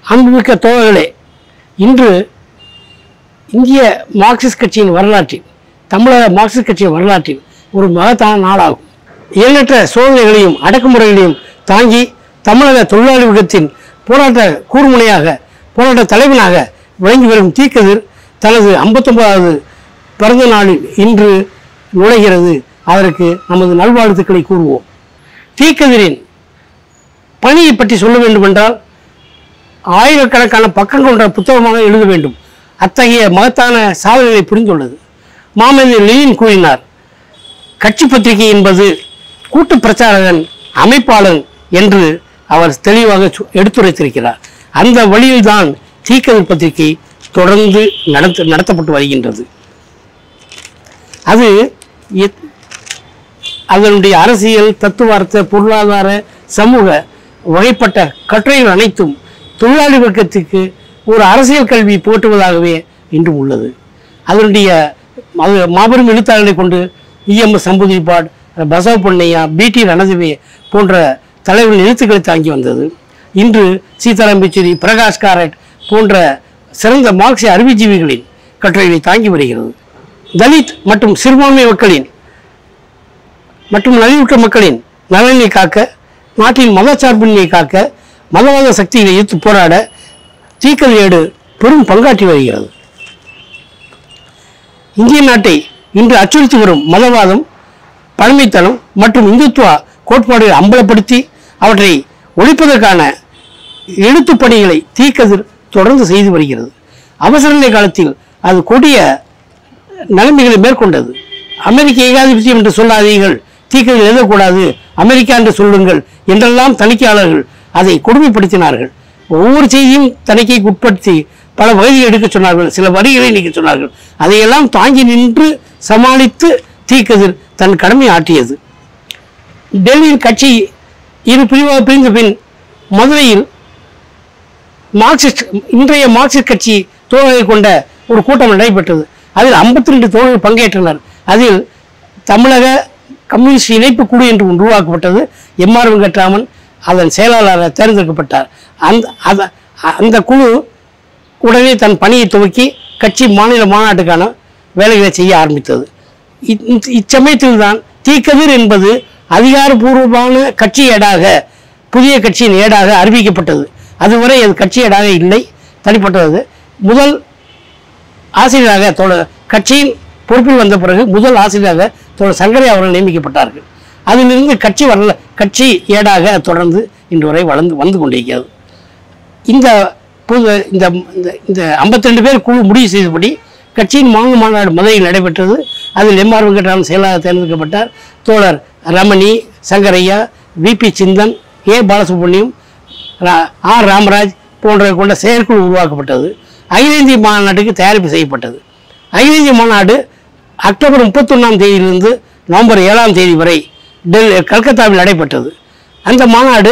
அன்புமிக்க தோழர்களே இன்று இந்திய மார்க்சிஸ்ட் கட்சியின் வரலாற்றில் தமிழக மார்க்சிஸ்ட் கட்சியின் வரலாற்றில் ஒரு மகத்தான நாளாகும் எண்ணற்ற சோதனைகளையும் அடக்குமுறைகளையும் தாங்கி தமிழக தொழிலாளி வர்க்கத்தின் போராட்ட கூர்முனையாக போராட்ட தலைவனாக விளங்கி வரும் தீக்கதிர் தனது ஐம்பத்தொன்பதாவது பிறந்த நாளில் இன்று நுழைகிறது அதற்கு நமது நல்வாழ்த்துக்களை கூறுவோம் தீக்கதிரின் பணியை பற்றி சொல்ல வேண்டுமென்றால் ஆயிரக்கணக்கான பக்கங்கள் கொண்ட புத்தகமாக எழுத வேண்டும் அத்தகைய மகத்தான சாதனைகளை புரிந்துள்ளது மாமனிதர் லெனின் கூறினார் கட்சி பத்திரிகை என்பது கூட்டு பிரச்சாரகன் அமைப்பாளன் என்று அவர் தெளிவாக சு- எடுத்துரைத்திருக்கிறார் அந்த வழியில்தான் தீக்கதிர் பத்திரிகை தொடர்ந்து நடத்த நடத்தப்பட்டு வருகின்றது அது எத்- அதனுடைய அரசியல் தத்துவார்த்த பொருளாதார சமூக வகைப்பட்ட கட்டுரைகள் அனைத்தும் தொழிலாளி வர்க்கத்துக்கு ஒரு அரசியல் கல்வி போற்றுவதாகவே இன்றும் உள்ளது அதனுடைய அது மாபெரும் எழுத்தாளர்களை கொண்டு இஎம் சம்புதிபாட் பசவ பொன்னையா பிடி ரணதிவே போன்ற தலைவர்கள் எழுத்துக்களை தாங்கி வந்தது இன்று சீதாராம் யெச்சூரி பிரகாஷ் காரட் போன்ற சிறந்த மார்க்சிய அறிவுஜீவிகளின் கட்டுரைகளை தாங்கி வருகிறது தலித் மற்றும் சிறுபான்மை மக்களின் மற்றும் நலிவுற்ற மக்களின் நலனை காக்க நாட்டின் மதச்சார்பின்மையை காக்க மதவாத சக்திகளை எதிர்த்து போராட தீக்கல் ஏடு பெரும் பங்காற்றி வருகிறது இந்திய நாட்டை இன்று அச்சுறுத்தி வரும் மதவாதம் பழமைத்தனம் மற்றும் இந்துத்துவ கோட்பாடுகளை அம்பலப்படுத்தி அவற்றை ஒழிப்பதற்கான எழுத்துப் பணிகளை தீக்கதிர் தொடர்ந்து செய்து வருகிறது அவசர நிலை காலத்தில் அது கொடிய நிலைமைகளை மேற்கொண்டது அமெரிக்க ஏகாதிபத்தியம் என்று சொல்லாதீர்கள் தீக்கதில் எழுதக்கூடாது அமெரிக்கா என்று சொல்லுங்கள் என்றெல்லாம் தணிக்கையாளர்கள் அதை கொடுமைப்படுத்தினார்கள் ஒவ்வொரு செய்தியும் தணிக்கைக்கு உட்படுத்தி பல வகையை எடுக்க சொன்னார்கள் சில வரிகளை நீக்க சொன்னார்கள் அதையெல்லாம் தாங்கி நின்று சமாளித்து தீக்கதிர் தன் கடமை ஆற்றியது டெல்லியில் கட்சி இரு பிரிவாக பிரிந்த பின் மதுரையில் மார்க்சிஸ்ட் இன்றைய மார்க்சிஸ்ட் கட்சி தோழர்களை கொண்ட ஒரு கூட்டம் நடைபெற்றது அதில் 52 ரெண்டு தோழர்கள் பங்கேற்றனர் அதில் தமிழக கம்யூனிஸ்ட் இணைப்பு குழு என்று ஒன்று உருவாக்கப்பட்டது எம்ஆர் வெங்கட்ராமன் அதன் செயலாளராக தேர்ந்தெடுக்கப்பட்டார் அந்த அத- அந்த குழு உடனே தன் பணியை துவக்கி கட்சி மாநில மாநாட்டுக்கான வேலைகளை செய்ய ஆரம்பித்தது இ- இந்த- இச்சமயத்தில் தான் தீக்கதிர் என்பது அதிகாரப்பூர்வமான கட்சி ஏடாக புதிய கட்சியின் ஏடாக அறிவிக்கப்பட்டது அதுவரை அது கட்சி ஏடாக இல்லை தனிப்பட்டது முதல் ஆசிரியராக தோழர் கட்சியின் பொறுப்பில் வந்த பிறகு முதல் ஆசிரியராக தோழர் சங்கரை அவர்கள் நியமிக்கப்பட்டார்கள் அதிலிருந்து கட்சி வரல கட்சி ஏடாக தொடர்ந்து இன்று வரை வளர்ந்து வந்து கொண்டிருக்கிறது இந்த புது இந்த இந்த- இந்த 52 பேர் குழு முடிவு செய்தபடி கட்சியின் மாநில மாநாடு மதுரையில் நடைபெற்றது அதில் எம்ஆர் வெங்கட்ராமன் செயலாளர் தேர்ந்தெடுக்கப்பட்டார் தோழர் ரமணி சங்கரையா விபி சிந்தன் ஏ பாலசுப்ரமணியம் ரா- ஆர் ராமராஜ் போன்ற கொண்ட செயற்குழு உருவாக்கப்பட்டது அகில இந்திய மாநாட்டுக்கு தயாரிப்பு செய்யப்பட்டது அகில இந்திய மாநாடு அக்டோபர் முப்பத்தொன்னாம் தேதியிலிருந்து நவம்பர் ஏழாம் தேதி வரை டெல் கல்கத்தாவில் நடைபெற்றது அந்த மாநாடு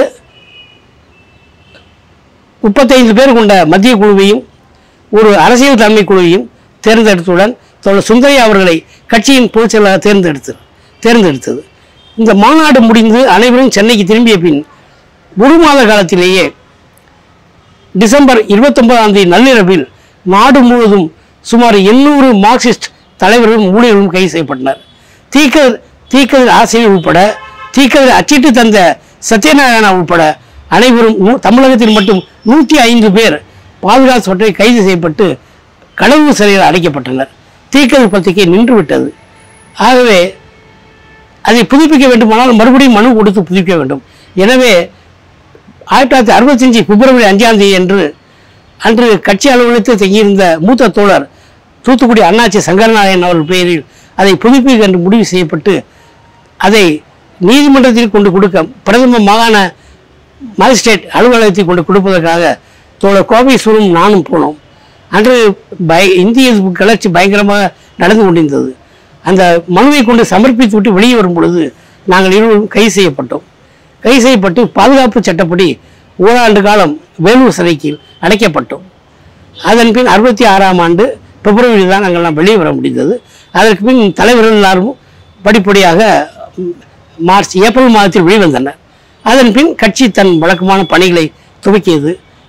முப்பத்தைந்து பேர் கொண்ட மத்திய குழுவையும் ஒரு அரசியல் தலைமை குழுவையும் தேர்ந்தெடுத்தவுடன் தோழர் சுந்தரி அவர்களை கட்சியின் பொதுச் செயலாளர் தேர்ந்தெடுத்து தேர்ந்தெடுத்தது இந்த மாநாடு முடிந்து அனைவரும் சென்னைக்கு திரும்பிய பின் ஒரு மாத காலத்திலேயே டிசம்பர் இருபத்தொன்பதாம் தேதி நள்ளிரவில் நாடு முழுவதும் சுமார் எண்ணூறு மார்க்சிஸ்ட் தலைவர்களும் ஊழியர்களும் கைது செய்யப்பட்டனர் தீக்க தீக்கதிர் ஆசிரியர் உட்பட தீக்கதிர் அச்சிட்டு தந்த சத்யநாராயணா உட்பட அனைவரும் நூ- தமிழகத்தில் மட்டும் நூற்றி ஐந்து பேர் பாதுகாப்பு சொற்றை கைது செய்யப்பட்டு கடவு சிறையில் அடைக்கப்பட்டனர் தீக்கதிர் பத்திரிகை நின்று விட்டது ஆகவே அதை புதுப்பிக்க வேண்டுமானால் மறுபடியும் மனு கொடுத்து புதுப்பிக்க வேண்டும் எனவே ஆயிரத்தி தொள்ளாயிரத்தி அறுபத்தஞ்சு பிப்ரவரி அஞ்சாம் தேதி அன்று அன்று கட்சி அலுவலகத்தில் தங்கியிருந்த மூத்த தோழர் தூத்துக்குடி அண்ணாச்சி சங்கரநாராயணன் அவர்கள் பெயரில் அதை புதுப்பிக்க என்று முடிவு செய்யப்பட்டு அதை நீதிமன்றத்தில் கொண்டு கொடுக்க பிரதம மாகாண மாஜிஸ்ட்ரேட் அலுவலகத்தில் கொண்டு கொடுப்பதற்காக தோழர் கோபேஸ்வரும் நானும் போனோம் அன்று பய இந்திய கிளர்ச்சி பயங்கரமாக நடந்து கொண்டிருந்தது அந்த மனுவை கொண்டு சமர்ப்பித்து விட்டு வெளியே வரும் பொழுது நாங்கள் இருவரும் கைது செய்யப்பட்டோம் கைது செய்யப்பட்டு பாதுகாப்பு சட்டப்படி ஓராண்டு காலம் வேலூர் சிறைக்கு அடைக்கப்பட்டோம் அதன் பின் அறுபத்தி ஆறாம் ஆண்டு பிப்ரவரியில் தான் நாங்கள்லாம் வெளியே வர முடிந்தது அதற்கு பின் தலைவர்கள் எல்லாரும் படிப்படியாக ம், மார்ச் ஏப்ரல் மாதத்தில் வெளிவந்தனர் அதன் பின் கட்சி தன் வழக்கமான பணிகளை துவக்கியது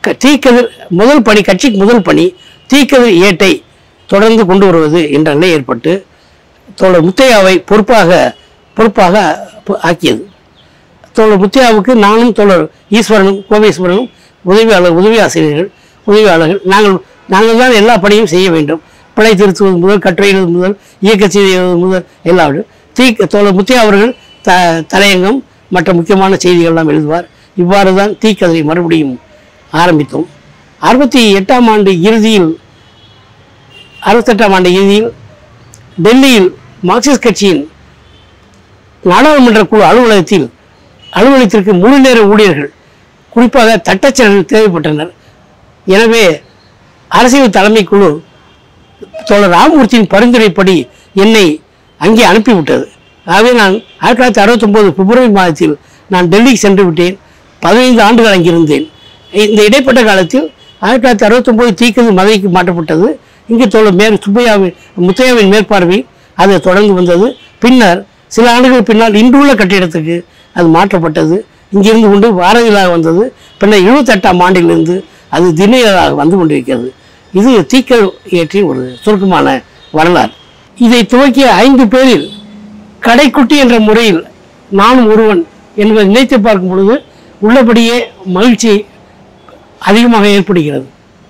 க- தீக்கதிர் முதல் பணி கட்சிக்கு முதல் பணி தீக்கதிர் ஏட்டை தொடர்ந்து கொண்டு வருவது என்ற நிலை ஏற்பட்டு தோழர் முத்தையாவை பொறுப்பாக பொறுப்பாக பொ- ஆக்கியது தோழர் முத்தையாவுக்கு நானும் தோழர் ஈஸ்வரனும் கோபேஸ்வரனும் உதவியாளர் உதவி ஆசிரியர்கள் உதவியாளர்கள் நாங்கள் நாங்கள் தான் எல்லா பணியும் செய்ய வேண்டும் பிழை திருத்துவது முதல் கட்டுரை எழுதுவது முதல் இயக்க செய்தி எழுதுவது முதல் எல்லாரும் தீ தோழர் முத்தையா அவர்கள் த தலையங்கம் மற்ற முக்கியமான செய்திகள் எல்லாம் எழுதுவார் இவ்வாறு தான் தீக்கதை மறுபடியும் ஆரம்பித்தோம் அறுபத்தி எட்டாம் ஆண்டு இறுதியில் அறுபத்தெட்டாம் ஆண்டு இறுதியில் டெல்லியில் மார்க்சிஸ்ட் கட்சியின் நாடாளுமன்ற குழு அலுவலகத்தில் அலுவலகத்திற்கு முழு நேர ஊழியர்கள் குறிப்பாக தட்டச்சர்கள் தேவைப்பட்டனர் எனவே அரசியல் தலைமை குழு தோழர் ராமமூர்த்தியின் பரிந்துரைப்படி என்னை அங்கே அனுப்பிவிட்டது ஆகவே நான் ஆயிரத்தி தொள்ளாயிரத்தி அறுபத்தொம்போது பிப்ரவரி மாதத்தில் நான் டெல்லிக்கு சென்று விட்டேன் பதினைந்து ஆண்டுகள் அங்கிருந்தேன் இந்த இடைப்பட்ட காலத்தில் ஆயிரத்தி தொள்ளாயிரத்தி அறுபத்தொம்போது தீக்கது மதுரைக்கு மாற்றப்பட்டது இங்கு தோழர் மேற் சுப்பையாவின் முத்தையாவின் மேற்பார்வையில் அது தொடர்ந்து வந்தது பின்னர் சில ஆண்டுகள் பின்னால் இன்றுள்ள கட்டிடத்துக்கு அது மாற்றப்பட்டது இங்கிருந்து கொண்டு வார இதழாக வந்தது பின்னர் இருபத்தெட்டாம் ஆண்டிலிருந்து அது தின இதழாக வந்து கொண்டிருக்கிறது இது தீக்கல் இயற்றிய ஒரு சுருக்கமான வரலாறு இதை துவக்கிய ஐந்து பேரில் கடைக்குட்டி என்ற முறையில் நானும் ஒருவன் என்பதை நினைத்து பார்க்கும் பொழுது உள்ளபடியே மகிழ்ச்சி அதிகமாக ஏற்படுகிறது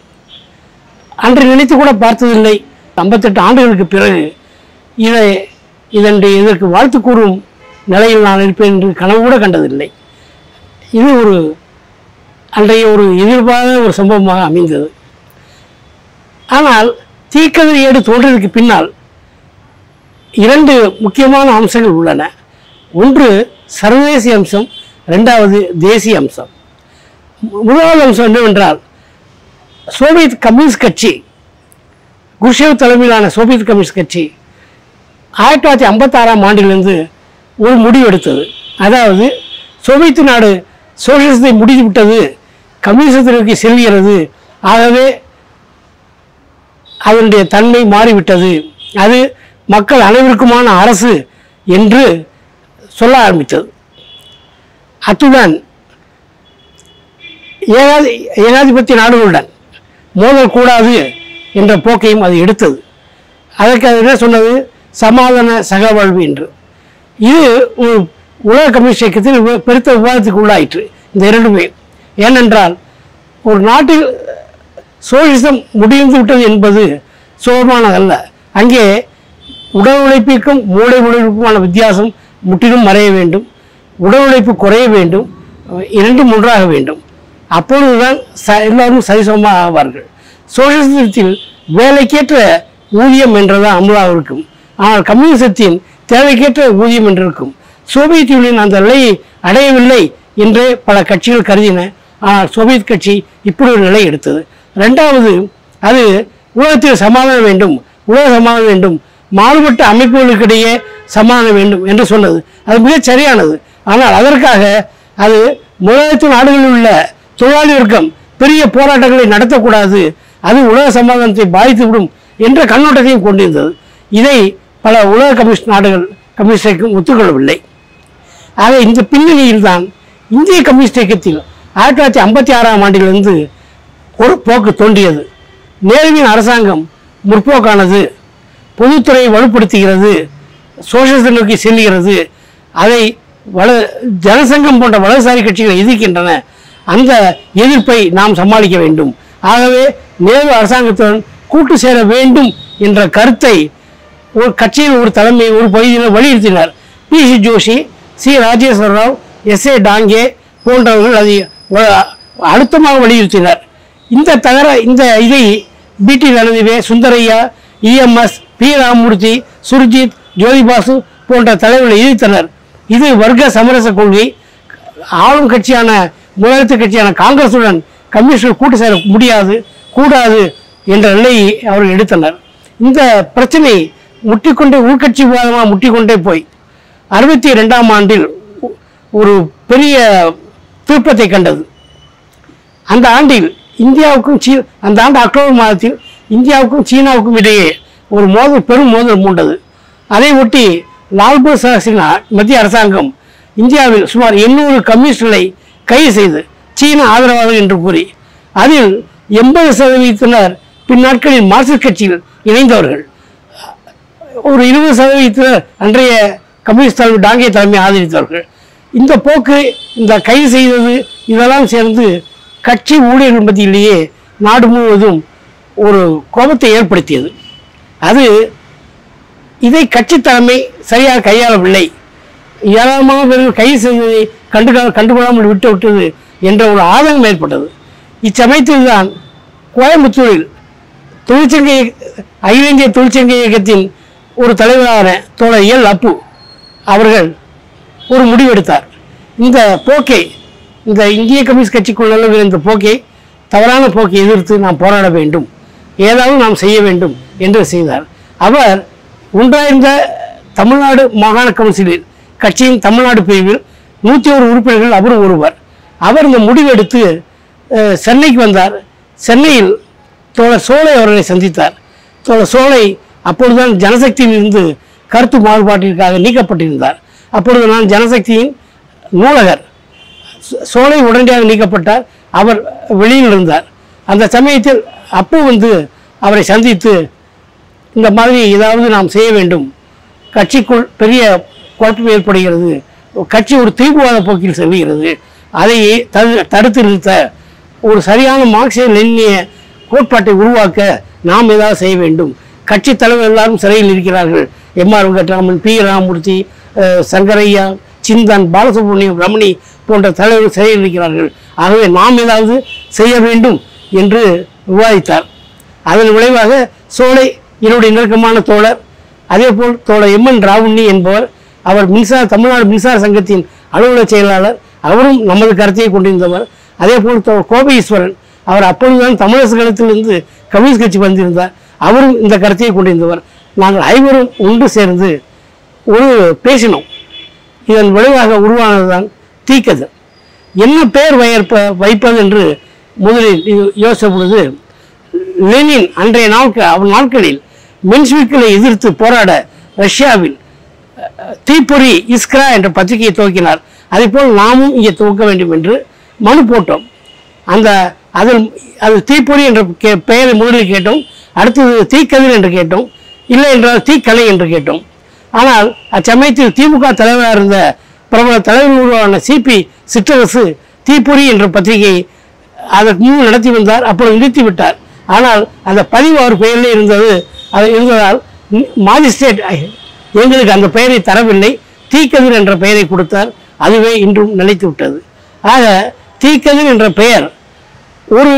அன்று நினைத்து கூட பார்த்ததில்லை ஐம்பத்தெட்டு ஆண்டுகளுக்கு பிறகு இதை இதனுடைய இதற்கு வாழ்த்து கூறும் நிலையில் நான் இருப்பேன் என்று கனவு கூட கண்டதில்லை இது ஒரு அன்றைய ஒரு எதிர்பாராத ஒரு சம்பவமாக அமைந்தது ஆனால் தீக்கதிர் ஏடு தோன்றதுக்கு பின்னால் இரண்டு முக்கியமான அம்சங்கள் உள்ளன ஒன்று சர்வதேச அம்சம் ரெண்டாவது தேசிய அம்சம் மு- முதலாவது அம்சம் என்னவென்றால் சோவியத் கம்யூனிஸ்ட் கட்சி குர்ஷேவ் தலைமையிலான சோவியத் கம்யூனிஸ்ட் கட்சி ஆயிரத்தி தொள்ளாயிரத்தி ஐம்பத்தாறாம் ஆண்டிலிருந்து ஒரு முடிவு எடுத்தது அதாவது சோவியத் நாடு சோசியலிசத்தை முடித்துவிட்டது கம்யூனிசத்தை நோக்கி செல்கிறது ஆகவே அதனுடைய தன்மை மாறிவிட்டது அது மக்கள் அனைவருக்குமான அரசு என்று சொல்ல ஆரம்பித்தது அத்துடன் ஏகாதி ஏகாதிபத்திய நாடுகளுடன் மோதல் கூடாது என்ற போக்கையும் அது எடுத்தது அதற்கு அது என்ன சொன்னது சமாதான சகவாழ்வு என்று இது ஒரு உலக கம்யூனிஸ்ட் இயக்கத்தில் வி- பெருத்த விவாதத்துக்கு உள்ளாயிற்று இந்த இரண்டுமே ஏனென்றால் ஒரு நாட்டில் சோசிசம் முடிந்து விட்டது என்பது சுகமானதல்ல அங்கே உடல் உழைப்பிற்கும் மூளை உழைப்புக்குமான வித்தியாசம் முற்றிலும் மறைய வேண்டும் உடல் உழைப்பு குறைய வேண்டும் அஹ் இரண்டும் ஒன்றாக வேண்டும் அப்பொழுதுதான் ச எல்லாரும் சரிசமமாக ஆவார்கள் சோசியலிசத்தில் வேலைக்கேற்ற ஊதியம் என்றுதான் அமலாக இருக்கும் ஆனால் கம்யூனிசத்தின் தேவைக்கேற்ற ஊதியம் என்று இருக்கும் சோவியத் யூனியன் அந்த நிலையை அடையவில்லை என்றே பல கட்சிகள் கருதின ஆனால் சோவியத் கட்சி இப்படி ஒரு நிலை எடுத்தது ரெண்டாவது அது உலகத்தில் சமாதானம் வேண்டும் உலக சமாதானம் வேண்டும் மாறுபட்ட அமைப்புகளுக்கிடையே சமாதானம் வேண்டும் என்று சொன்னது அது மிகச் சரியானது ஆனால் அதற்காக அது முதலாளித்துவ நாடுகளில் உள்ள தொழிலாளி வர்க்கம் பெரிய போராட்டங்களை நடத்தக்கூடாது அது உலக சமாதானத்தை பாதித்துவிடும் என்ற கண்ணோட்டத்தையும் கொண்டிருந்தது இதை பல உலக கம்யூனிஸ்ட் நாடுகள் கம்யூனிஸ்ட் இயக்கம் ஒத்துக்கொள்ளவில்லை ஆக இந்த பின்னணியில் தான் இந்திய கம்யூனிஸ்ட் இயக்கத்தில் ஆயிரத்தி தொள்ளாயிரத்தி ஐம்பத்தி ஆறாம் ஆண்டிலிருந்து ஒரு போக்கு தோன்றியது நேருவின் அரசாங்கம் முற்போக்கானது பொதுத்துறையை வலுப்படுத்துகிறது சோசியலிசத்தை நோக்கி செல்கிறது அதை வல ஜனசங்கம் போன்ற வலதுசாரி கட்சிகள் எதிர்க்கின்றன அந்த எதிர்ப்பை நாம் சமாளிக்க வேண்டும் ஆகவே நேரு அரசாங்கத்துடன் கூட்டு சேர வேண்டும் என்ற கருத்தை ஒரு கட்சியில் ஒரு தலைமை ஒரு பகுதியில் வலியுறுத்தினார் P C Joshi C Rajeswara Rao S A Dange போன்றவர்கள் அதை வ- அழுத்தமாக வலியுறுத்தினர் இந்த தகர இந்த இதை BT Ranadive Sundarayya EMS P Ramamurthy Surjeet Jyoti Basu போன்ற தலைவர்கள் எதிர்த்தனர் இது வர்க்க சமரச கொள்கை ஆளும் கட்சியான முதலமைச்சர் கட்சியான காங்கிரசுடன் கம்யூனிஸ்டர்கள் கூட்டு சேர முடியாது கூடாது என்ற நிலையை அவர்கள் எடுத்தனர் இந்த பிரச்சனை முட்டிக்கொண்டே உள்கட்சி விவாதமாக முட்டிக்கொண்டே போய் அறுபத்தி ரெண்டாம் ஆண்டில் ஒ- ஒரு பெரிய திருப்பத்தை கண்டது அந்த ஆண்டில் இந்தியாவுக்கும் சீ அந்த ஆண்டு அக்டோபர் மாதத்தில் இந்தியாவுக்கும் சீனாவுக்கும் இடையே ஒரு மோதல் பெரும் மோதல் மூண்டது அதை ஒட்டி லால்பூர் சாஸ்திரின் மத்திய அரசாங்கம் இந்தியாவில் சுமார் எண்ணூறு கம்யூனிஸ்டுகளை கைது செய்து சீன ஆதரவாளர்கள் என்று கூறி அதில் எண்பது சதவீதத்தினர் பின்னாட்களில் மார்க்சிஸ்ட் கட்சியில் இணைந்தவர்கள் ஒரு இருபது சதவீதத்தினர் அன்றைய கம்யூனிஸ்ட் தலைமை டாங்கே தலைமை ஆதரித்தவர்கள் இந்த போக்கு இந்த கைது செய்தது இதெல்லாம் சேர்ந்து கட்சி ஊழியர்கள் மத்தியிலேயே நாடு முழுவதும் ஒரு கோபத்தை ஏற்படுத்தியது அது இதை கட்சி தலைமை சரியாக கையாளவில்லை ஏராளமான பேர்கள் கைது செய்ததை கண்டு கண்டுகொள்ளாமல் விட்டு விட்டது என்ற ஒரு ஆதங்கம் ஏற்பட்டது இச்சமயத்தில் தான் கோயம்புத்தூரில் தொழிற்சங்க அகில இந்திய தொழிற்சங்க இயக்கத்தின் ஒரு தலைவரான தோழர் எல் அப்பு அவர்கள் ஒரு முடிவெடுத்தார் இந்த போக்கை இந்த இந்திய கம்யூனிஸ்ட் கட்சிக்குள் நிலவுகிற இந்த போக்கை தவறான போக்கை எதிர்த்து நாம் போராட வேண்டும் ஏதாவது நாம் செய்ய வேண்டும் என்று செய்தார் அவர் உண்டாயிருந்த தமிழ்நாடு மாகாண கவுன்சிலில் கட்சியின் தமிழ்நாடு பிரிவில் நூற்றி ஒரு உறுப்பினர்கள் அவரும் ஒருவர் அவர் இந்த முடிவெடுத்து அஹ், சென்னைக்கு வந்தார் சென்னையில் தோழர் சோலை அவர்களை சந்தித்தார் தோழர் சோலை அப்பொழுதுதான் ஜனசக்தியில் இருந்து கருத்து மாறுபாட்டிற்காக நீக்கப்பட்டிருந்தார் அப்பொழுது நான் ஜனசக்தியின் நூலகர் சோ- சோலை உடனடியாக நீக்கப்பட்டார் அவர் வெளியில் இருந்தார் அந்த சமயத்தில் அப்போ வந்து அவரை சந்தித்து இந்த மாதிரி ஏதாவது நாம் செய்ய வேண்டும் கட்சிக்குள் பெரிய குழப்பம் ஏற்படுகிறது கட்சி ஒரு தீவிரவாத போக்கில் செல்கிறது அதை தடு- தடுத்து நிறுத்த ஒரு சரியான மார்க்சிய லெனினிய கோட்பாட்டை உருவாக்க நாம் ஏதாவது செய்ய வேண்டும் கட்சி தலைவர் எல்லாரும் சிறையில் இருக்கிறார்கள் எம்ஆர் வெங்கட்ராமன் பி ராமமூர்த்தி அஹ், சங்கரையா சிந்தன் பாலசுப்ரமணியம் ரமணி போன்ற தலைவர்கள் சிறையில் இருக்கிறார்கள் ஆகவே நாம் ஏதாவது செய்ய வேண்டும் என்று விவாதித்தார் அதன் விளைவாக சோலை என்னுடைய நெருக்கமான தோழர் அதேபோல் தோழர் எம் என் ராவுண்ணி என்பவர் அவர் மின்சார தமிழ்நாடு மின்சார சங்கத்தின் அலுவலக செயலாளர் அவரும் நமது கருத்தையை கொண்டிருந்தவர் அதேபோல் தோழர் கோபை ஈஸ்வரன் அவர் அப்பொழுதுதான் தமிழரசு கழகத்திலிருந்து கம்யூனிஸ்ட் கட்சி வந்திருந்தார் அவரும் இந்த கருத்தையை கொண்டிருந்தவர் நாங்கள் ஐவரும் ஒன்று சேர்ந்து ஒரு பேசினோம் இதன் விளைவாக உருவானதுதான் தீக்கதிர் என்ன பெயர் வைப்ப வைப்பது என்று முதலில் யோ- யோசித்த பொழுது லெனின் அன்றைய நாட்கள் அவன் நாட்களில் மென்ஸ்விக்களை எதிர்த்து போராட ரஷ்யாவில் அஹ், தீப்பொறி இஸ்க்ரா என்ற பத்திரிகையை துவக்கினார் அதேபோல் நாமும் இங்கே துவக்க வேண்டும் என்று மனு போட்டோம் அந்த அதில் அது தீப்பொறி என்ற கே பெயரை முதலில் கேட்டோம் அடுத்தது தீக்கதிர் என்று கேட்டோம் இல்லை என்றால் தீக்கலை என்று கேட்டோம் ஆனால் அச்சமயத்தில் திமுக தலைவராக இருந்த பிரபல தலைவர் உருவான சிபி சிற்றரசு தீப்பொறி என்ற பத்திரிகையை அதற்கு முன் நடத்தி வந்தார் அப்பொழுது நிறுத்தி விட்டார் ஆனால் அந்த பதிவு அவர் பெயரில் இருந்தது அது இருந்ததால் மாஜிஸ்ட்ரேட் எங்களுக்கு அந்த பெயரை தரவில்லை தீக்கதிர் என்ற பெயரை கொடுத்தார் அதுவே இன்றும் நிலைத்து விட்டது ஆக தீக்கதிர் என்ற பெயர் ஒரு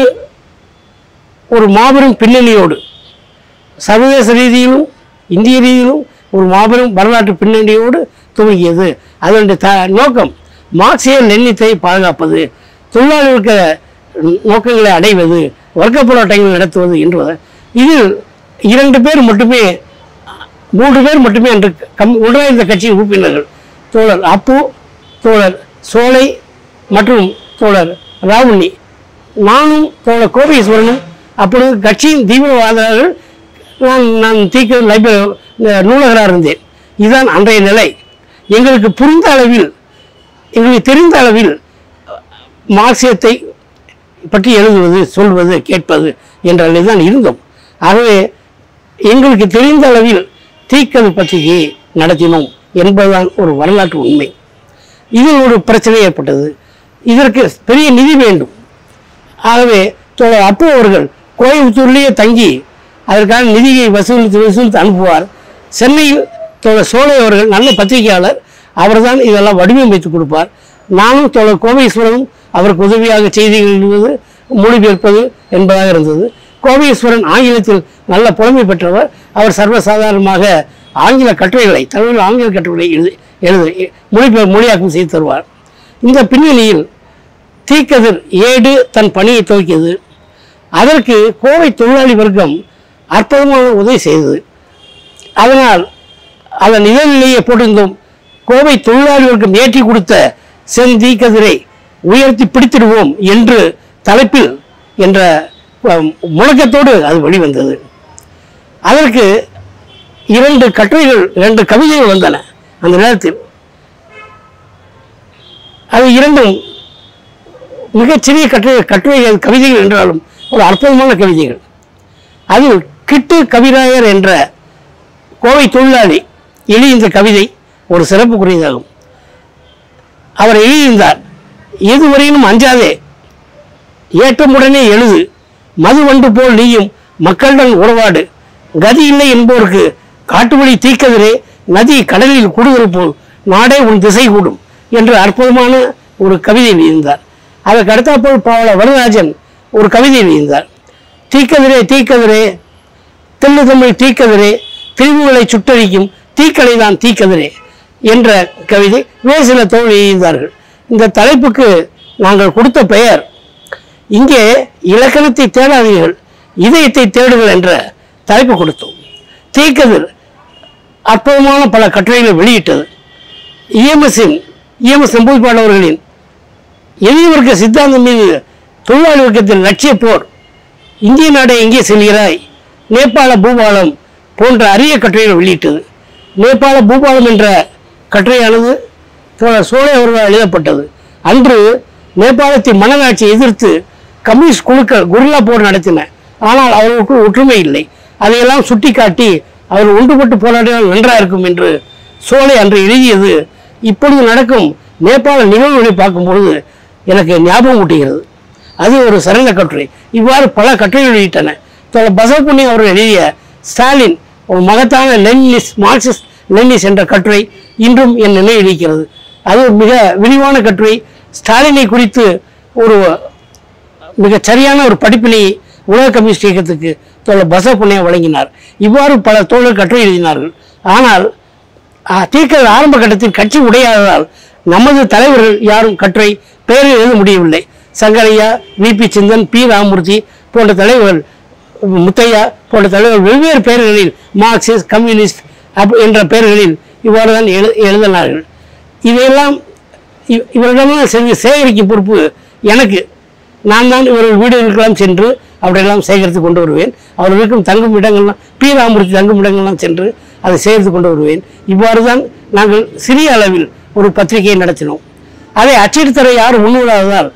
ஒரு மாபெரும் பின்னணியோடு சர்வதேச ரீதியிலும் இந்திய ரீதியிலும் ஒரு மாபெரும் வரலாற்று பின்னணியோடு துவங்கியது அதனுடைய த நோக்கம் மார்க்சிய லெனித்தை பாதுகாப்பது தொழிலாளர்களுக்கு நோக்கங்களை அடைவது வர்க்க போராட்டங்கள் நடத்துவது என்பது இதில் இரண்டு பேர் மட்டுமே மூன்று பேர் மட்டுமே அன்று கம் உடனிருந்த கட்சியின் உறுப்பினர்கள் தோழர் அப்பு தோழர் சோலை மற்றும் தோழர் ராவுண்ணி நானும் தோழர் கோபீஸ்வரனும் அப்பொழுது கட்சியின் தீவிரவாதிகள் நான் நான் தீக்க லைப்ரரி நூலகராக இருந்தேன் இதுதான் அன்றைய நிலை எங்களுக்கு புரிந்த அளவில் எங்களுக்கு தெரிந்த அளவில் மார்க்சியத்தை பற்றி எழுதுவது சொல்வது கேட்பது என்ற நிலையில் தான் இருந்தோம் ஆகவே எங்களுக்கு தெரிந்த அளவில் தீக்கது பத்திரிகையை நடத்தினோம் என்பதுதான் ஒரு வரலாற்று உண்மை இதில் ஒரு பிரச்சனை ஏற்பட்டது இதற்கு பெரிய நிதி வேண்டும் ஆகவே தோழர் அப்பு அவர்கள் கோயம்புத்தூர்லேயே தங்கி அதற்கான நிதியை வசூலித்து வசூலித்து அனுப்புவார் சென்னையில் தோழர் சோலை அவர்கள் நல்ல பத்திரிகையாளர் அவர்தான் இதெல்லாம் வடிவமைத்து கொடுப்பார் நானும் தோழர் கோபீஸ்வரனும் அவருக்கு உதவியாக செய்திகள் எழுதுவது மொழிபெயர்ப்பது என்பதாக இருந்தது கோபீஸ்வரன் ஆங்கிலத்தில் நல்ல புலமை பெற்றவர் அவர் சர்வசாதாரணமாக ஆங்கில கட்டுரைகளை தமிழில் ஆங்கில கட்டுரைகளை எழுதி எழுது மொழிபெயர் மொழியாக்கம் செய்து தருவார் இந்த பின்னணியில் தீக்கதிர் ஏடு தன் பணியை துவக்கியது அதற்கு கோவை தொழிலாளி வர்க்கம் அற்புதமான உதவி செய்தது அதனால் அதன் இதழிலேயே போட்டிருந்தோம் கோவை தொழிலாளி வர்க்கம் ஏற்றி கொடுத்த செந்தீக்கதிரை உயர்த்தி பிடித்திடுவோம் என்று தலைப்பில் என்ற அஹ், முழக்கத்தோடு அது வெளிவந்தது அதற்கு இரண்டு கட்டுரைகள் இரண்டு கவிதைகள் வந்தன அந்த நேரத்தில் அது இரண்டும் மிகச்சிறிய கட்டுரை கட்டுரை கவிதைகள் என்றாலும் ஒரு அற்புதமான கவிதைகள் அது கிட்டு கவிராயர் என்ற கோவை தொழிலாளி எழுதிய இந்த கவிதை ஒரு சிறப்புக்குரியதாகும் அவர் எழுதியிருந்தார் எதுவரையிலும் அஞ்சாதே ஏற்றமுடனே எழுது மது வண்டு போல் நீயும் மக்களுடன் உறவாடு கதி இல்லை என்போருக்கு காட்டு வழி தீக்கதிரே நதி கடலில் கூடுதல் போல் நாடே உன் திசை கூடும் என்று அற்புதமான ஒரு கவிதை எழுதியிருந்தார் அதற்கு அடுத்தாற்போல் பாவல வரதராஜன் ஒரு கவிதை எழுதியிருந்தார் தீக்கதிரே தீக்கதிரே தெல்லு தமிழ் தீக்கதிரே பிரிவுகளை சுட்டரிக்கும் தீக்கலை தான் தீக்கதிரே என்ற கவிதை வேறு சில தோல் எழுதியிருந்தார்கள் இந்த தலைப்புக்கு நாங்கள் கொடுத்த பெயர் இங்கே இலக்கணத்தை தேடாதீர்கள் இதயத்தை தேடுங்கள் என்ற தலைப்பு கொடுத்தோம் தீக்கதிர் அற்புதமான பல கட்டுரைகளை வெளியிட்டது இஎம்எஸ்ஸின் இஎம்எஸ் நம்பூதிப்பாடு அவர்களின் எளிய வர்க்க சித்தாந்தம் மீது தொழிலாளி வர்க்கத்தின் லட்சிய போர் இந்திய நாடே எங்கே செல்கிறாய் நேபாள பூபாலம் போன்ற அரிய கட்டுரைகள் வெளியிட்டது நேபாள பூபாலம் என்ற கட்டுரையானது தோழர் சோழை அவர்களால் எழுதப்பட்டது அன்று நேபாளத்தின் மனநாட்சியை எதிர்த்து கம்யூனிஸ்ட் குழுக்கள் குரில்லா போர் நடத்தின ஆனால் அவர்களுக்கு ஒற்றுமை இல்லை அதையெல்லாம் சுட்டிக்காட்டி அவர் ஒன்றுபட்டு போராடினால் நன்றாக இருக்கும் என்று சோலை அன்று எழுதியது இப்பொழுது நடக்கும் நேபாள நிகழ்வுகளை பார்க்கும்பொழுது எனக்கு ஞாபகம் ஊட்டுகிறது அது ஒரு சிறந்த கட்டுரை இவ்வாறு பல கட்டுரைகள் வெளியிட்டன தோழர் பசவப்புண்ணியம் அவர்கள் எழுதிய ஸ்டாலின் ஒரு மகத்தான லெனினிஸ் மார்க்சிஸ்ட் லெனினிஸ் என்ற கட்டுரை இன்றும் என் நினைவில் இருக்கிறது அது ஒரு மிக விரிவான கட்டுரை ஸ்டாலினை குறித்து ஒரு மிக சரியான ஒரு படிப்பினை உலக கம்யூனிஸ்ட் இயக்கத்துக்கு தோழர் பசவப்புண்ணியா வழங்கினார் இவ்வாறு பல தோழர் கட்டுரை எழுதினார்கள் ஆனால் தீக்கல் ஆரம்ப கட்டத்தில் கட்சி உடையாததால் நமது தலைவர்கள் யாரும் கட்டுரை பெயர் எழுத முடியவில்லை சங்கரையா விபி சிந்தன் பி ராமமூர்த்தி போன்ற தலைவர்கள் முத்தையா போன்ற தலைவர்கள் வெவ்வேறு பெயர்களில் மார்க்சிஸ்ட் கம்யூனிஸ்ட் அப் என்ற பெயர்களில் இவ்வாறு தான் எழு எழுதினார்கள் இதையெல்லாம் இவ்- இவர்களிடமாக செஞ்சு சேகரிக்கும் பொறுப்பு எனக்கு நான் தான் இவர்கள் வீடுகளுக்கெல்லாம் சென்று அவரையெல்லாம் சேகரித்து கொண்டு வருவேன் அவர்கள் இருக்கும் தங்கும் இடங்கள்லாம் பி ராமூர்த்தி தங்கும் இடங்கள்லாம் சென்று அதை சேகரித்து கொண்டு வருவேன் இவ்வாறு தான் நாங்கள் சிறிய அளவில் ஒரு பத்திரிகையை நடத்தினோம் அதை அச்சிட்டுத்தர யாரும் முன்வராததால்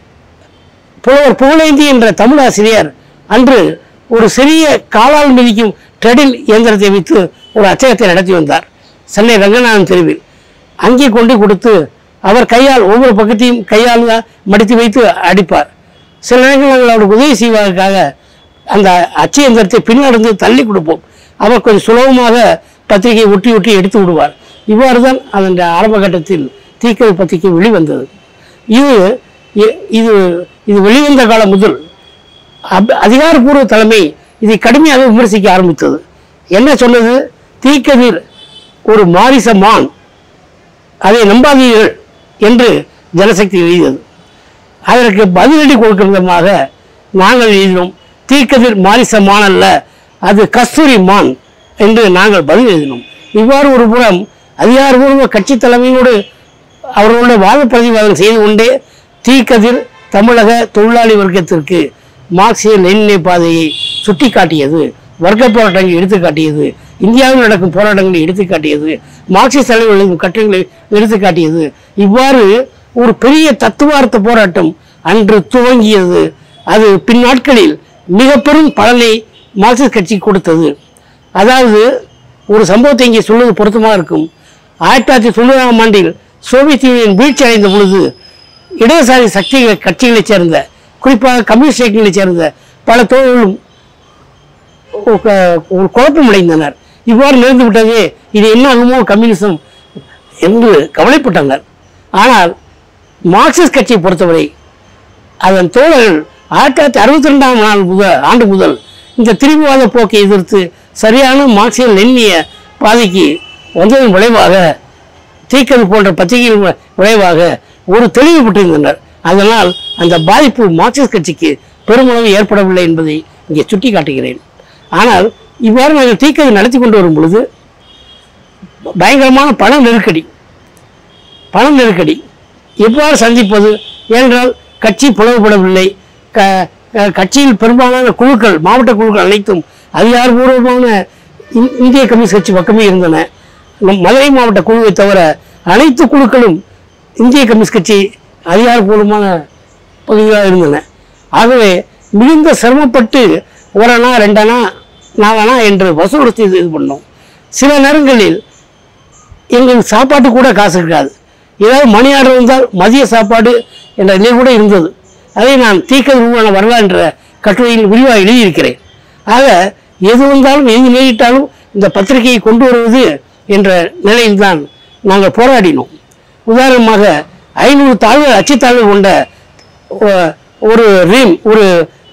புலவர் புகழேந்தி என்ற தமிழாசிரியர் அன்று ஒரு சிறிய காலால் மிதிக்கும் ட்ரெடில் இயந்திரத்தை வைத்து ஒரு அச்சகத்தை நடத்தி வந்தார் சென்னை ரங்கநாதன் தெருவில் அங்கே கொண்டு கொடுத்து அவர் கையால் ஒவ்வொரு பக்கத்தையும் கையால் தான் மடித்து வைத்து அடிப்பார் சில நேரங்கள் நாங்கள் அவருக்கு உதவி செய்வதற்காக அந்த அச்சு இயந்திரத்தை பின்னடந்து தள்ளி கொடுப்போம் அவர் கொஞ்சம் சுலபமாக பத்திரிகையை ஒட்டி ஒட்டி எடுத்து விடுவார் இவ்வாறு தான் அதன் ஆரம்ப கட்டத்தில் தீக்கல் பத்திரிகை வெளிவந்தது இது இ- இது இது வெளிவந்த காலம் முதல் அப்- அதிகாரப்பூர்வ தலைமை இதை கடுமையாக விமர்சிக்க ஆரம்பித்தது என்ன சொன்னது தீக்கதிர் ஒரு மாரிச மான் அதை நம்பாதீர்கள் என்று ஜனசக்தி எழுதியது அதற்கு பதிலடி கொடுக்கும் விதமாக நாங்கள் எழுதினோம் தீக்கதிர் மாரிச மான் அல்ல அது கஸ்தூரி மான் என்று நாங்கள் பதில் எழுதினோம் இவ்வாறு ஒரு புறம் அதிகாரபூர்வ கட்சி தலைமையோடு அவர்களுடைய வாத பிரதிவாதம் செய்து கொண்டே தீக்கதிர் தமிழக தொழிலாளி வர்க்கத்திற்கு மார்க்சிய லெனினிய பாதையை சுட்டிக்காட்டியது வர்க்க போராட்டங்களை எடுத்துக்காட்டியது இந்தியாவில் நடக்கும் போராட்டங்களை எடுத்துக்காட்டியது மார்க்சிஸ்ட் தலைவர் எழுதும் கட்டுரைகளை எடுத்துக்காட்டியது இவ்வாறு ஒரு பெரிய தத்துவார்த்த போராட்டம் அன்று துவங்கியது அது பின்னாட்களில் மிக பெரும் பலனை மார்க்சிஸ்ட் கட்சி கொடுத்தது அதாவது ஒரு சம்பவத்தை இங்கே சொல்வது பொருத்தமாக இருக்கும் ஆயிரத்தி தொள்ளாயிரத்தி தொண்ணூறாம் ஆண்டில் சோவியத் யூனியன் வீழ்ச்சி அடைந்த பொழுது இடதுசாரி சக்திகள் கட்சிகளைச் சேர்ந்த குறிப்பாக கம்யூனிஸ்ட் இயக்கங்களைச் சேர்ந்த பல தோழர்களும் ஒரு க- ஒரு குழப்பம் அடைந்தனர் இவ்வாறு நேர்ந்து விட்டது இது என்ன ஆகுமோ கம்யூனிசம் என்று கவலைப்பட்டனர் ஆனால் மார்க்சிஸ்ட் கட்சியை பொறுத்தவரை அதன் தோழர்கள் ஆயிரத்தி தொள்ளாயிரத்தி அறுபத்தி ரெண்டாம் நாள் முதல் ஆண்டு முதல் இந்த திரிபுவாத போக்கை எதிர்த்து சரியான மார்க்சிய லென்னிய பாதைக்கு வந்ததன் விளைவாக தீக்கது போன்ற பத்திரிகைகள் வி- விளைவாக ஒரு தெளிவு பெற்றிருந்தனர் அதனால் அந்த பாதிப்பு மார்க்சிஸ்ட் கட்சிக்கு பெருமளவு ஏற்படவில்லை என்பதை இங்கே சுட்டி காட்டுகிறேன் ஆனால் இவ்வாறு நாங்கள் தீக்கதை நடத்தி கொண்டு வரும் பொழுது பயங்கரமான பண நெருக்கடி பண நெருக்கடி எவ்வாறு சந்திப்பது ஏனென்றால் கட்சி பிளவுபடவில்லை க க- கட்சியில் பெரும்பாலான குழுக்கள் மாவட்ட குழுக்கள் அனைத்தும் அதிகாரபூர்வமான இந்- இந்திய கம்யூனிஸ்ட் கட்சி பக்கமே இருந்தன நம் மதுரை மாவட்ட குழுவை தவிர அனைத்து குழுக்களும் இந்திய கம்யூனிஸ்ட் கட்சி அதிகாரப்பூர்வமான பகுதிகளாக இருந்தன ஆகவே மிகுந்த சிரமப்பட்டு ஒரு ரெண்டனா நாலனா என்று வசூல் செய்து இது பண்ணோம் சில நேரங்களில் எங்களுக்கு சாப்பாட்டு கூட காசு இருக்காது ஏதாவது மணி ஆர்டர் வந்தால் மதிய சாப்பாடு என்ற நிலை கூட இருந்தது அதை நான் தீக்க உருவான வரலாறு என்ற கட்டுரையில் விரிவாக எழுதியிருக்கிறேன் ஆக எது வந்தாலும் எது நேரிட்டாலும் இந்த பத்திரிகையை கொண்டு வருவது என்ற நிலையில்தான் நாங்கள் போராடினோம் உதாரணமாக ஐநூறு தாழ்வு அச்சுத்தாழ்வு கொண்ட ஒ- ஒரு ரீம் ஒரு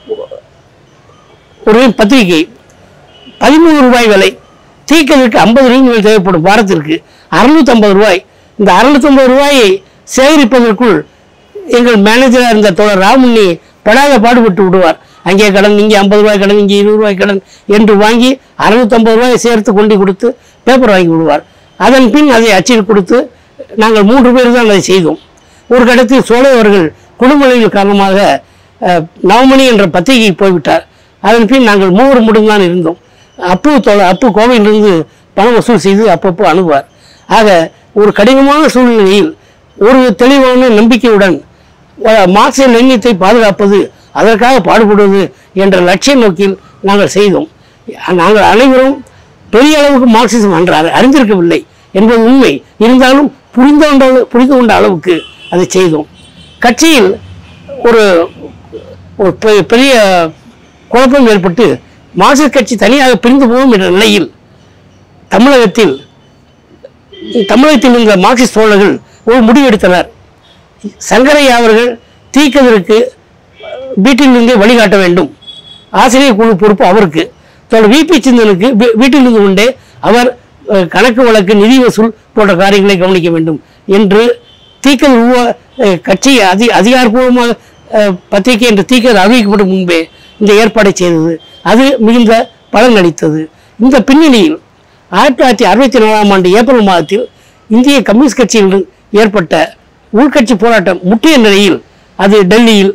ஒரு பத்திரிகை பதிமூணு ரூபாய் விலை தீக்கிறதுக்கு ஐம்பது ரூபாய்கள் தேவைப்படும் வாரத்திற்கு அறுநூத்தம்பது ரூபாய் இந்த அறுநூத்தம்பது ரூபாயை சேகரிப்பதற்குள் எங்கள் மேனேஜராக இருந்த தோழர் ராமுண்ணி படாத பாடுபட்டு விடுவார் அங்கே கடன் இங்கே ஐம்பது ரூபாய் கடன் இங்கே இருபது ரூபாய் கடன் என்று வாங்கி அறுநூத்தம்பது ரூபாயை சேர்த்து கொண்டு கொடுத்து பேப்பர் வாங்கி விடுவார் அதன் பின் அதை அச்சில் கொடுத்து நாங்கள் மூன்று பேர் தான் அதை செய்தோம் ஒரு கட்டத்தில் சோழை அவர்கள் குடும்பங்களின் காரணமாக அஹ், நவமணி என்ற பத்திரிகைக்கு போய்விட்டார் அதன் பின் நாங்கள் மூவர் மட்டும்தான் இருந்தோம் அப்பு தோழ அப்பு கோவையிலிருந்து பணம் வசூல் செய்து அப்பப்போ அனுப்புவார் ஆக ஒரு கடினமான சூழ்நிலையில் ஒரு தெளிவான நம்பிக்கையுடன் அஹ், மார்க்சிய லெனியத்தை பாதுகாப்பது அதற்காக பாடுபடுவது என்ற லட்சிய நோக்கில் நாங்கள் செய்தோம் நாங்கள் அனைவரும் பெரிய அளவுக்கு மார்க்சிசம் அன்றார் அறிந்திருக்கவில்லை என்பது உண்மை இருந்தாலும் புரிந்து கொண்ட புரிந்து கொண்ட அளவுக்கு அதை செய்தோம் கட்சியில் ஒரு ஒரு பெ- பெரிய குழப்பம் ஏற்பட்டு மார்க்சிஸ்ட் கட்சி தனியாக பிரிந்து போகும் என்ற நிலையில் தமிழகத்தில் தமிழகத்தில் இருந்த மார்க்சிஸ்ட் தோழர்கள் ஒரு முடிவெடுத்தனர் சங்கரையா அவர்கள் தீக்கதற்கு வீட்டிலிருந்தே வழிகாட்ட வேண்டும் ஆசிரியர் குழு பொறுப்பு அவருக்கு தோழர் விபி சிந்தனுக்கு வீ- வீட்டிலிருந்து கொண்டே அவர் அஹ், கணக்கு வழக்கு நிதி வசூல் போன்ற காரியங்களை கவனிக்க வேண்டும் என்று தீக்கல் உருவா அஹ், கட்சி அதி அதிகாரப்பூர்வமாக அஹ், பத்திரிகை என்ற தீக்கல் அறிவிக்கப்படும் முன்பே இந்த ஏற்பாடை செய்தது அது மிகுந்த பலன் அளித்தது இந்த பின்னணியில் ஆயிரத்தி தொள்ளாயிரத்தி அறுபத்தி நாலாம் ஆண்டு ஏப்ரல் மாதத்தில் இந்திய கம்யூனிஸ்ட் கட்சியில் ஏற்பட்ட உள்கட்சி போராட்டம் முற்றிய நிலையில் அது டெல்லியில்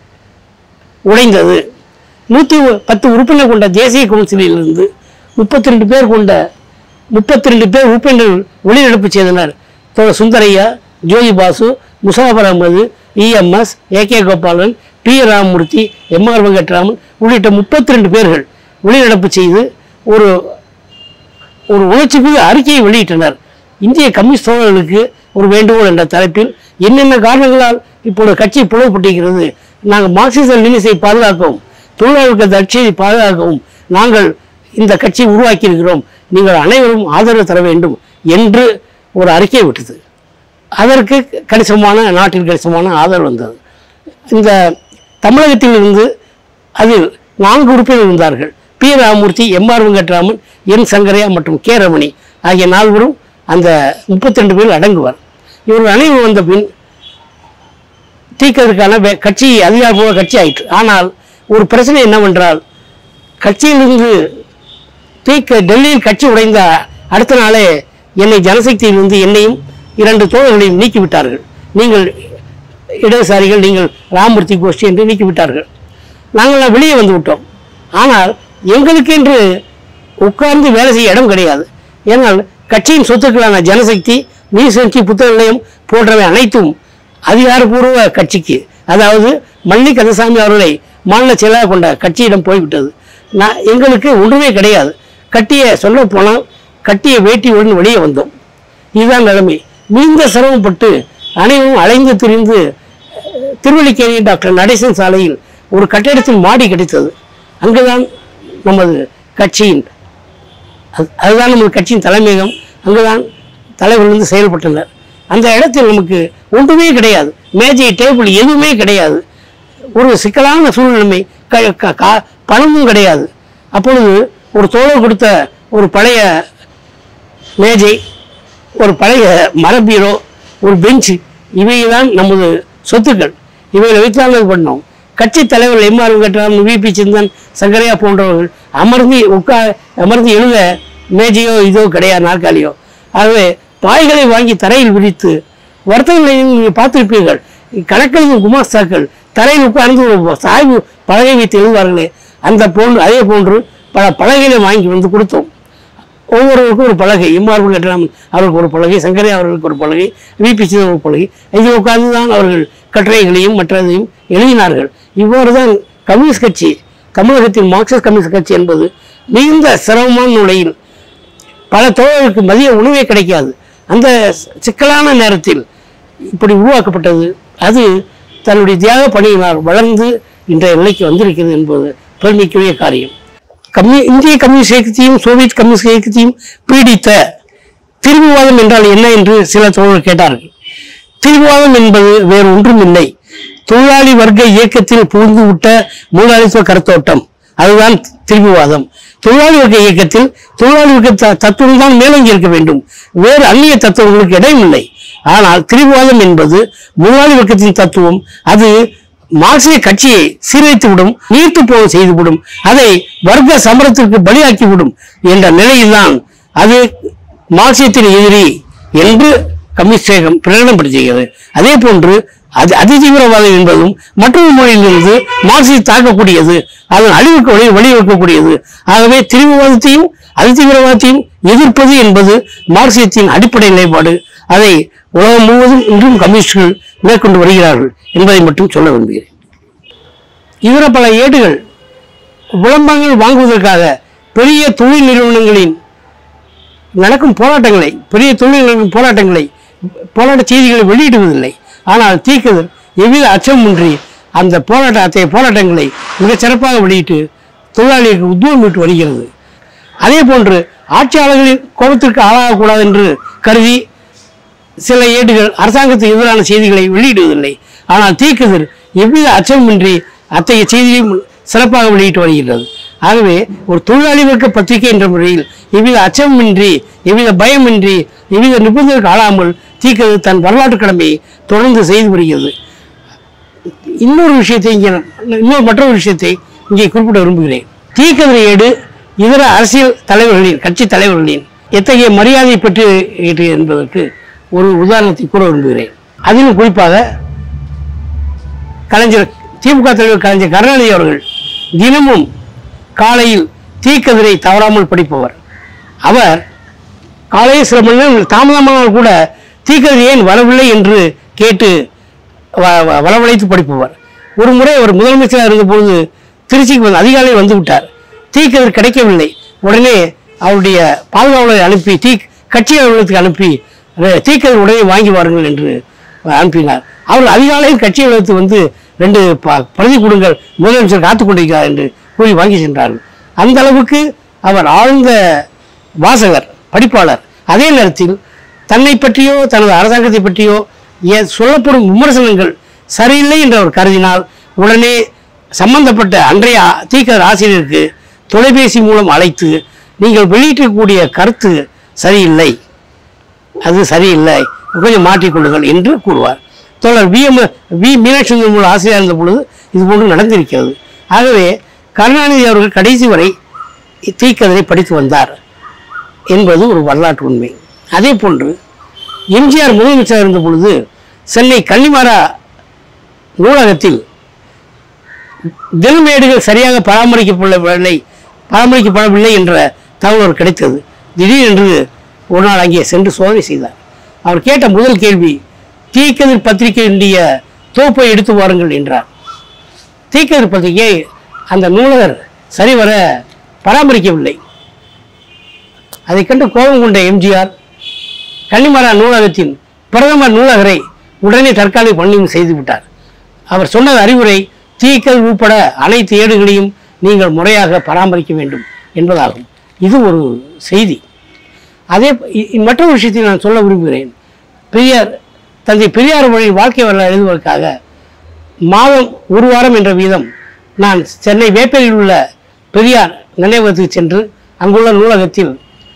உடைந்தது நூற்றி பத்து உறுப்பினர் கொண்ட தேசிய கவுன்சிலிலிருந்து முப்பத்தி ரெண்டு பேர் கொண்ட முப்பத்தி ரெண்டு பேர் உறுப்பினர்கள் வெளிநடப்பு செய்தனர் தோழர் Sundarayya Jyoti Basu Muzaffar Ahmed EMS A K Gopalan P Ramamurthi M R Venkatraman உள்ளிட்ட முப்பத்தி ரெண்டு பேர்கள் வெளிநடப்பு செய்து ஒரு ஒரு உணர்ச்சிமிகு அறிக்கையை வெளியிட்டனர் இந்திய கம்யூனிஸ்ட் தோழர்களுக்கு ஒரு வேண்டுகோள் என்ற தலைப்பில் என்னென்ன காரணங்களால் இப்பொழுது கட்சி பிளவுபட்டிருக்கிறது நாங்கள் மார்க்சிச லெனினிசை பாதுகாக்கவும் தொழிலாளர்கள் கட்சியை பாதுகாக்கவும் நாங்கள் இந்த கட்சியை உருவாக்கியிருக்கிறோம் நீங்கள் அனைவரும் ஆதரவு தர வேண்டும் என்று ஒரு அறிக்கை விட்டது அதற்கு கணிசமான நாட்டில் கணிசமான ஆதரவு வந்தது இந்த தமிழகத்திலிருந்து அதில் நான்கு உறுப்பினர் இருந்தார்கள் P Ramamurthi M R Venkatraman N Sankaraiah மற்றும் கே ரமணி ஆகிய நால்வரும் அந்த முப்பத்தி ரெண்டு பேர் அடங்குவார் இவர்கள் அனைவரும் வந்த பின் தீக்கிறதுக்கான வே- கட்சி அதிகாரப்பூர்வ கட்சி ஆயிற்று ஆனால் ஒரு பிரச்சனை என்னவென்றால் கட்சியிலிருந்து தீக்க டெல்லியில் கட்சி உடைந்த அடுத்த நாளே என்னை ஜனசக்தியிலிருந்து என்னையும் இரண்டு தோழர்களையும் நீக்கிவிட்டார்கள் நீங்கள் இடதுசாரிகள் நீங்கள் ராமூர்த்தி கோஷ்டி என்று நீக்கிவிட்டார்கள் நாங்கள் வெளியே வந்து விட்டோம் ஆனால் எங்களுக்கென்று உட்கார்ந்து வேலை செய்ய இடம் கிடையாது ஏனால் கட்சியின் சொத்துக்களான ஜனசக்தி நீர்சக்தி புத்தக நிலையம் போன்றவை அனைத்தும் அதிகாரப்பூர்வ கட்சிக்கு அதாவது மல்லி கந்தசாமி அவர்களை மாநில செயலாளர் கொண்ட கட்சியிடம் போய்விட்டது நான் எங்களுக்கு ஒன்றுமே கிடையாது கட்டிய சொல்ல போனால் கட்டிய வேட்டியுடன் வெளியே வந்தோம் இதுதான் நிலைமை மிகுந்த சிரமப்பட்டு அனைவரும் அலைந்து திரிந்து அஹ், திருவல்லிக்கேணி டாக்டர் நடேசன் சாலையில் ஒரு கட்டிடத்தின் மாடி கிடைத்தது அங்குதான் நமது கட்சியின் அது- அதுதான் நமது கட்சியின் தலைமையகம் அங்குதான் தலைவர் வந்து செயல்பட்டனர் அந்த இடத்தில் நமக்கு ஒன்றுமே கிடையாது மேஜை டேபிள் எதுவுமே கிடையாது ஒரு சிக்கலான சூழ்நிலைமை க- க- கா- பணமும் கிடையாது அப்பொழுது ஒரு தோழர் கொடுத்த ஒரு பழைய மேஜை ஒரு பழைய மரபீரோ ஒரு பெஞ்ச் இவைதான் நமது சொத்துக்கள் இவைகளை வைத்துதான் இது பண்ணோம் கட்சி தலைவர் எம்ஆர் வெங்கட்ராமன் விபி சிந்தன் சங்கரையா போன்றவர்கள் அமர்ந்து உட்கா அமர்ந்து எழுத மேஜையோ இதோ கிடையாது நாற்காலியோ ஆகவே பாய்களை வாங்கி தரையில் விரித்து வர்த்தகங்களை நீங்கள் பார்த்திருப்பீர்கள் கணக்கெழுதும் குமாஸ்தாக்கள் தரையில் உட்கார்ந்து ஒரு சாய்வு பலகை வைத்து எழுதுவார்களே அந்த போன்று அதே போன்று பல பலகைகளை வாங்கி வந்து கொடுத்தோம் ஒவ்வொருவருக்கும் ஒரு பலகை எம்ஆர் வெங்கட்ராமன் அவருக்கு ஒரு பலகை சங்கரே அவர்களுக்கு ஒரு பலகை விபி சிதம்பரம் ஒரு பலகை இதில் உட்கார்ந்து தான் அவர்கள் கட்டுரைகளையும் மற்றதையும் எழுதினார்கள் இவ்வாறு தான் கம்யூனிஸ்ட் கட்சி தமிழகத்தின் மார்க்சிஸ்ட் கம்யூனிஸ்ட் கட்சி என்பது மிகுந்த சிரமமான நிலையில் பல தோழர்களுக்கு மதிய உணவே கிடைக்காது அந்த சிக்கலான நேரத்தில் இப்படி உருவாக்கப்பட்டது அது தன்னுடைய தியாக பணியினால் வளர்ந்து இன்றைய நிலைக்கு வந்திருக்கிறது என்பது பெருமைக்குரிய காரியம் கம்யூ இந்திய கம்யூனிஸ்ட் இயக்கத்தையும் சோவியத் கம்யூனிஸ்ட் இயக்கத்தையும் பீடித்த திரும்புவாதம் என்றால் என்ன என்று சில தோழர்கள் கேட்டார்கள் திரும்புவாதம் என்பது வேறு ஒன்றும் இல்லை தொழிலாளி வர்க்க இயக்கத்தில் புகுந்து விட்ட முதலாளித்துவ கருத்தோட்டம் அதுதான் திரும்புவாதம் தொழிலாளி வர்க்க இயக்கத்தில் தொழிலாளி வர்க்க த- தத்துவம் தான் மேலோங்கி இருக்க வேண்டும் வேறு அந்நிய தத்துவங்களுக்கு இடமில்லை ஆனால் திரிபுவாதம் என்பது முதலாளி வர்க்கத்தின் தத்துவம் அது மார்க்சிய கட்சியை சீரழித்துவிடும் நீர்த்து போக செய்துவிடும் அதை வர்க்க சமரத்திற்கு பலியாக்கிவிடும் என்ற நிலையில்தான் அது மார்க்சியத்தின் எதிரி என்று கம்யூனிஸ்ட் இயக்கம் பிரகடனப்படுத்துகிறது அதே போன்று அது அதிதீவிரவாதம் என்பதும் மற்றொரு மொழியிலிருந்து மார்க்சியை தாக்கக்கூடியது அதன் அழிவுக்கு வழி வழிவகுக்கக்கூடியது ஆகவே திரிவுவாதத்தையும் அதிதீவிரவாதத்தையும் எதிர்ப்பது என்பது மார்க்சியத்தின் அடிப்படை நிலைப்பாடு அதை உலகம் முழுவதும் இன்றும் கம்யூனிஸ்டுகள் மேற்கொண்டு வருகிறார்கள் என்பதை மட்டும் சொல்ல விரும்புகிறேன் இதர பல ஏடுகள் விளம்பரங்கள் வாங்குவதற்காக பெரிய தொழில் நிறுவனங்களின் நடக்கும் போராட்டங்களை பெரிய தொழில் நிறுவன போராட்டங்களை போராட்ட செய்திகளை வெளியிடுவதில்லை ஆனால் தீக்கதிர் எவ்வித அச்சமின்றி அந்த போராட்ட அத்தகைய போராட்டங்களை மிகச் சிறப்பாக வெளியிட்டு தொழிலாளிகளுக்கு உத்வேகமிட்டு வருகிறது அதே போன்று ஆட்சியாளர்களின் கோபத்திற்கு ஆளாகக்கூடாது என்று கருதி சில ஏடுகள் அரசாங்கத்துக்கு எதிரான செய்திகளை வெளியிடுவதில்லை ஆனால் தீக்குதிர் எவ்வித அச்சமின்றி அத்தகைய செய்தியையும் சிறப்பாக வெளியிட்டு வருகிறது ஆகவே ஒரு தொழிலாளி வர்க்க பத்திரிகை என்ற முறையில் எவ்வித அச்சமின்றி எவ்வித பயமின்றி எவ்வித நிபுணருக்கு ஆளாமல் தீக்குதிர் தன் வரலாற்று கடமையை தொடர்ந்து செய்து வருகிறது இன்னொரு விஷயத்தை இங்கே நான் இன்னொரு மற்றொரு விஷயத்தை இங்கே குறிப்பிட விரும்புகிறேன் தீக்கதிரை ஏடு இதர அரசியல் தலைவர்களின் கட்சி தலைவர்களின் எத்தகைய மரியாதை பெற்று என்பதற்கு ஒரு உதாரணத்தை கூற விரும்புகிறேன் அதிலும் குறிப்பாக கலைஞர் திமுக தலைவர் கலைஞர் கருணாநிதி அவர்கள் தினமும் காலையில் தீக்கதிரை தவறாமல் படிப்பவர் அவர் காலையில் சில மணி நேரம் தாமதமானால் கூட தீக்கதிரை ஏன் வரவில்லை என்று கேட்டு வ- வ- வரவழைத்து படிப்பவர் ஒரு முறை அவர் முதலமைச்சராக இருந்தபொழுது திருச்சிக்கு வந்து அதிகாலையில் வந்து விட்டார் தீக்கதிர் கிடைக்கவில்லை உடனே அவருடைய பாதுகாவலரை அனுப்பி தீ கட்சி அலுவலகத்துக்கு அனுப்பி "அஹ், தீக்கதிர் உடனே வாங்கி வாருங்கள் என்று அனுப்பினார் அவர் அதிகாலையில் கட்சி அலுவலகத்துக்கு வந்து ரெண்டு ப- பிரதி கொடுங்கள் முதலமைச்சர் காத்துக் கொண்டிருக்கிறார் என்று கூறி வாங்கி சென்றார்கள் அந்த அளவுக்கு அவர் ஆழ்ந்த வாசகர் படிப்பாளர் அதே நேரத்தில் தன்னை பற்றியோ தனது அரசாங்கத்தை பற்றியோ ஏ- சொல்லப்படும் விமர்சனங்கள் சரியில்லை என்று அவர் கருதினால் உடனே சம்பந்தப்பட்ட அன்றைய ஆ- தீக்கர் ஆசிரியருக்கு தொலைபேசி மூலம் அழைத்து நீங்கள் வெளியிட்டக்கூடிய கருத்து சரியில்லை அது சரியில்லை கொஞ்சம் மாற்றிக்கொள்ளுங்கள் என்று கூறுவார் தோழர் V M V Meenakshi Sundaram ஆசிரியர் இருந்த பொழுது இது போன்று நடந்திருக்கிறது ஆகவே கருணாநிதி அவர்கள் கடைசி வரை தீக்கதரை படித்து வந்தார் என்பது ஒரு வரலாற்று உண்மை அதே போன்று எம்ஜிஆர் முதலமைச்சராக இருந்த பொழுது சென்னை கன்னிமாரா நூலகத்தில் தினமேடுகள் சரியாக பராமரிக்கப்படவில்லை பராமரிக்கப்படவில்லை என்ற தகவல் கிடைத்தது திடீரென்று ஒரு நாள் அங்கே சென்று சோதனை செய்தார் அவர் கேட்ட முதல் கேள்வி தீக்கதிர் பத்திரிகையினுடைய தோப்பை எடுத்து வாருங்கள் என்றார் தீக்கதிர் பத்திரிகை அந்த நூலகர் சரிவர பராமரிக்கவில்லை அதை கண்டு கோபம் கொண்ட எம்ஜிஆர் கன்னிமரா நூலகத்தின் பிரதமர் நூலகரை உடனே தற்காலிக பணியும் செய்து விட்டார் அவர் சொன்ன அறிவுரை தீக்கல் உட்பட அனைத்து ஏடுகளையும் நீங்கள் முறையாக பராமரிக்க வேண்டும் என்பதாகும் இது ஒரு செய்தி அதே இ- இ- மற்றொரு விஷயத்தை நான் சொல்ல விரும்புகிறேன் பெரியார் தந்தை பெரியார் வழி வாழ்க்கை வரலாறு எழுதுவதற்காக மாதம் ஒரு வாரம் என்ற வீதம் நான் சென்னை வேப்பேரியில் உள்ள பெரியார் நினைவகத்துக்கு சென்று அங்குள்ள நூலகத்தில்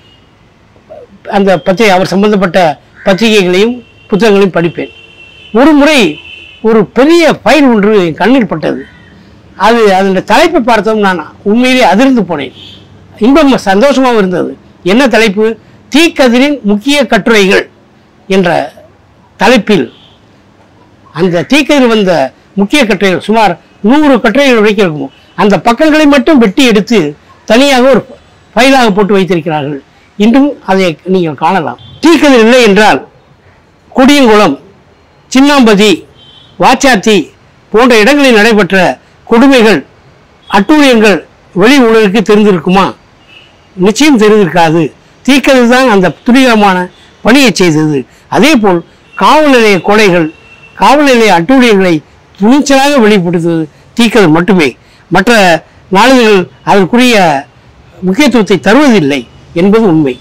அந்த பத்திரிகை அவர் சம்பந்தப்பட்ட பத்திரிகைகளையும் புத்தகங்களையும் படிப்பேன் ஒரு முறை ஒரு பெரிய ஃபைல் ஒன்று என் கண்ணில் பட்டது அது அதனுடைய தலைப்பை பார்த்தோம் நான் உண்மையிலே அதிர்ந்து போனேன் இன்பம் சந்தோஷமாகவும் இருந்தது என்ன தலைப்பு தீக்கதிரின் முக்கிய கட்டுரைகள் என்ற தலைப்பில் அந்த தீக்கதிர் வந்த முக்கிய கட்டுரைகள் சுமார் நூறு கட்டுரைகள் வரைக்கும் இருக்கும் அந்த பக்கங்களை மட்டும் வெட்டி எடுத்து தனியாக ஒரு ஃபைலாக போட்டு வைத்திருக்கிறார்கள் இன்றும் அதை நீங்கள் காணலாம் தீக்கதிர் இல்லை என்றால் கொடியங்குளம் சின்னாம்பதி வாச்சாத்தி போன்ற இடங்களில் நடைபெற்ற கொடுமைகள் அட்டூழியங்கள் வெளி உலகிற்கு தெரிந்திருக்குமா நிச்சயம் தெரிந்திருக்காது தீக்கிறது தான் அந்த துரிதமான பணியை செய்தது அதேபோல் காவல் நிலைய கொலைகள் காவல் நிலைய அட்டூழியங்களை துணிச்சலாக வெளிப்படுத்துவது தீக்கிறது மட்டுமே மற்ற நாடுகள் அதற்குரிய முக்கியத்துவத்தை தருவதில்லை என்பது உண்மை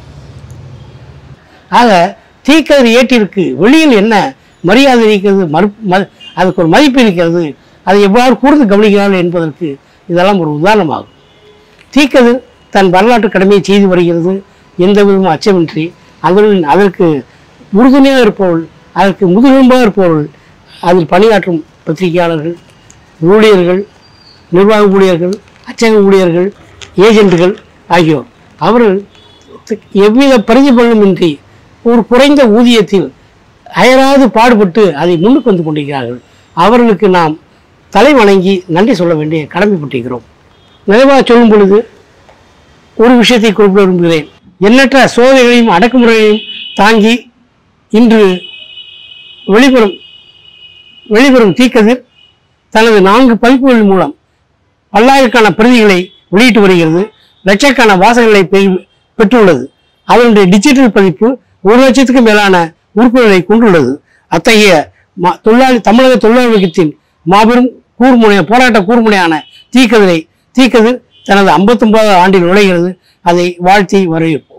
ஆக தீக்கதிர் ஏற்றிற்கு வெளியில் என்ன மரியாதை இருக்கிறது மறு ம- அதுக்கு ஒரு மதிப்பு இருக்கிறது அதை எவ்வாறு கூர்ந்து கவனிக்கிறார்கள் என்பதற்கு இதெல்லாம் ஒரு உதாரணமாகும் தீக்கதிர் தன் வரலாற்று கடமையை செய்து வருகிறது எந்த விதமும் அச்சமின்றி அவர்களின் அதற்கு உறுதுணையாக இருப்பவர்கள் அதற்கு முதுகெலும்பாக இருப்பவர்கள் அதில் பணியாற்றும் பத்திரிகையாளர்கள் ஊழியர்கள் நிர்வாக ஊழியர்கள் அச்சக ஊழியர்கள் ஏஜென்ட்டுகள் ஆகியோர் அவர்கள் எவ்வித பரிந்துபலனுமின்றி ஒரு குறைந்த ஊதியத்தில் அயராது பாடுபட்டு அதை முன்னுக்கு வந்து கொண்டிருக்கிறார்கள் அவர்களுக்கு நாம் தலை வணங்கி நன்றி சொல்ல வேண்டிய கடமைப்பட்டிருக்கிறோம் நிறைவாக சொல்லும் பொழுது ஒரு விஷயத்தை குறிப்பிட விரும்புகிறேன் எண்ணற்ற சோதனைகளையும் அடக்குமுறைகளையும் தாங்கி இன்று வெளிவரும் வெளிவரும் தீக்கதிர் தனது நான்கு பதிப்புகள் மூலம் பல்லாயிரக்கான பிரதிகளை வெளியிட்டு வருகிறது லட்சக்கான வாசகங்களை பெ- பெற்றுள்ளது அதனுடைய டிஜிட்டல் பதிப்பு ஒரு லட்சத்துக்கும் மேலான உறுப்புகளை கொண்டுள்ளது அத்தகைய ம- தொழிலாளி தமிழக தொழிலாளர் வர்க்கத்தின் மாபெரும் கூர்முனை போராட்ட கூர்முனையான தீக்கதிரை தீக்கதிர் தனது 59வது ஆண்டில் நுழைகிறது அதை வாழ்த்தி வரவேற்போம்